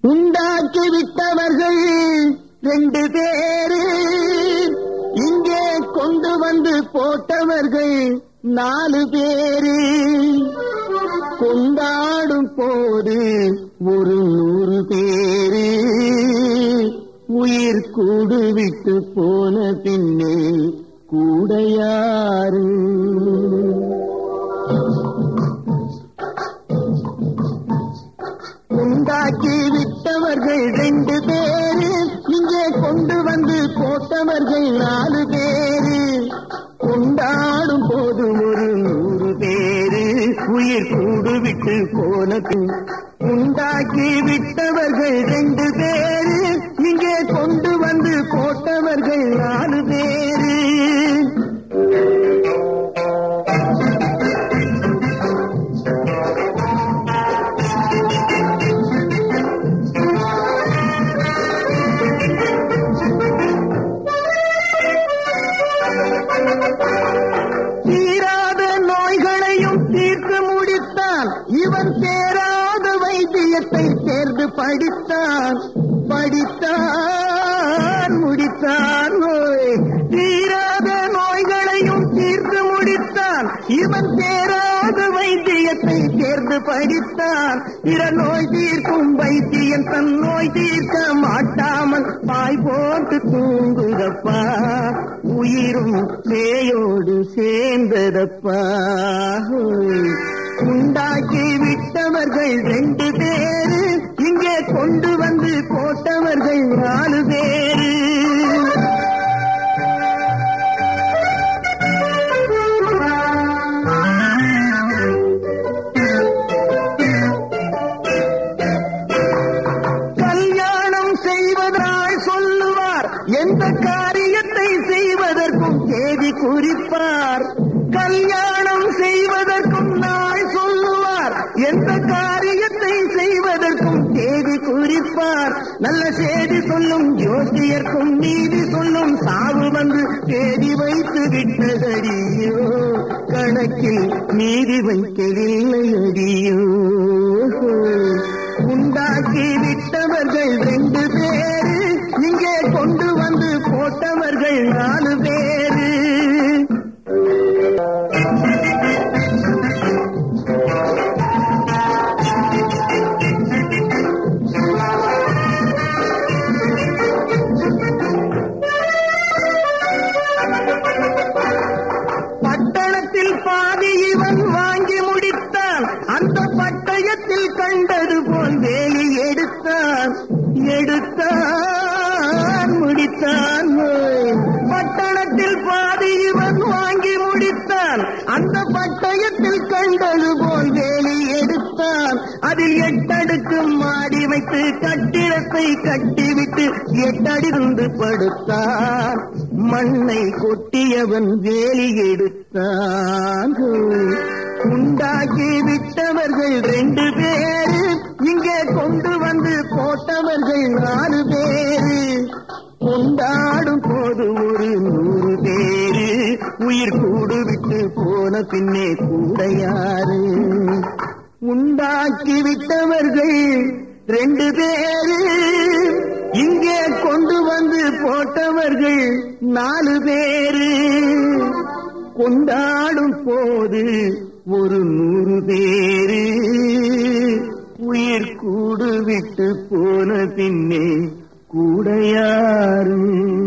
உண்டாக்கி விட்டவர்கள் ரெண்டு பேரு இங்கே கொண்டு வந்து போட்டவர்கள் நாலு பேரு கொண்டாடும் போது ஒரு நூறு பேரு உயிர் கூடு விட்டு போன பின்னே கூட யாரு உண்டாக்கி விட்டவர்கள் ரெண்டு பேரு இங்கே கொண்டு வந்து போட்டவர்கள் நாலு பேரு கொண்டாடும் போது ஒரு நூறு பேரு உயிர் கூடு விட்டு போன பின் உண்டாக்கி விட்டவர்கள் ரெண்டு பேரு இங்கே கொண்டு வந்து போட்டவர்கள் நாலு பேரு தீராத நோய்களையும் தீர்த்து முடித்தான் இவன் தேராத வைத்தியத்தை தேர்ந்து படித்தான் படித்தான் முடித்தான் நோய் தீராத நோய்களையும் தீர்த்து முடித்தான் இவன் தேராத வைத்தியத்தை தேர்ந்து படித்தான் பிற நோய் தீர்க்கும் வைத்தியன் தன் நோய் தீர்க்க மாட்டாமல் பாய் போட்டு தூங்குதப்பா உயிரும் பேயோடு சேர்ந்ததப்பா உண்டாக்கி விட்டவர்கள் ரெண்டு பேரு இங்கே கொண்டு வந்து போட்டவர்கள் நாலு பேரு கல்யாணம் செய்வதால் சொல்லுவார் எந்த காரியத்தை செய்வதற்கும் தேதி குறிப்பார் கல்யாணம் செய்வதற்கும் நாள் சொல்லுவார் எந்த காரியத்தை செய்வதற்கும் தேதி குறிப்பார் நல்ல செய்தி சொல்லும் ஜோசியர்க்கும் நீதி சொல்லும் சாவு வந்து தேதி வைத்து விட்டதடியோ கணக்கில் நீதி வைக்கவில்லை அடியோ உண்டாக்கி விட்டவர்கள் ரெண்டு பேரு இங்கே கொண்டு வந்து போட்டவர்கள் நாலு பேரு பட்டணத்தில் பாதி இவன் வாங்கி முடித்தான் அந்த பட்டயத்தில் கண்டது போல் வேலி எடுத்தான் எடுத்தான் முடித்தான் ஓய். பட்டணத்தில் பாதி இவன் வாங்கி முடித்தான் அந்த பட்டயத்தில் கண்டது போல் வேலி எடுத்தான் அதில் எட்டடுக்கு மாடி வைத்து கட்டிடத்தை கட்டிவிட்டு எட்டடிருந்து படுத்தான் மண்ணை கொட்டியவன் வேலி எடுத்தான் உண்டாக்கி விட்டவர்கள் ரெண்டு பேரு இங்கே கொண்டு வந்து போட்டவர்கள் நாலு பேரு கொண்டாடும் போது ஒரு நூறு பேரு உயிர் கூடு விட்டு போன பின்னே கூட யாரு உண்டாக்கி விட்டவர்கள் ரெண்டு பேரு இங்கே கொண்டு வந்து போட்டவர்கள் நாலு பேரு கொண்டாடும் போது ஒரு நூறு பேரு உயிர் கூடு விட்டு போன பின்னே கூட யாரு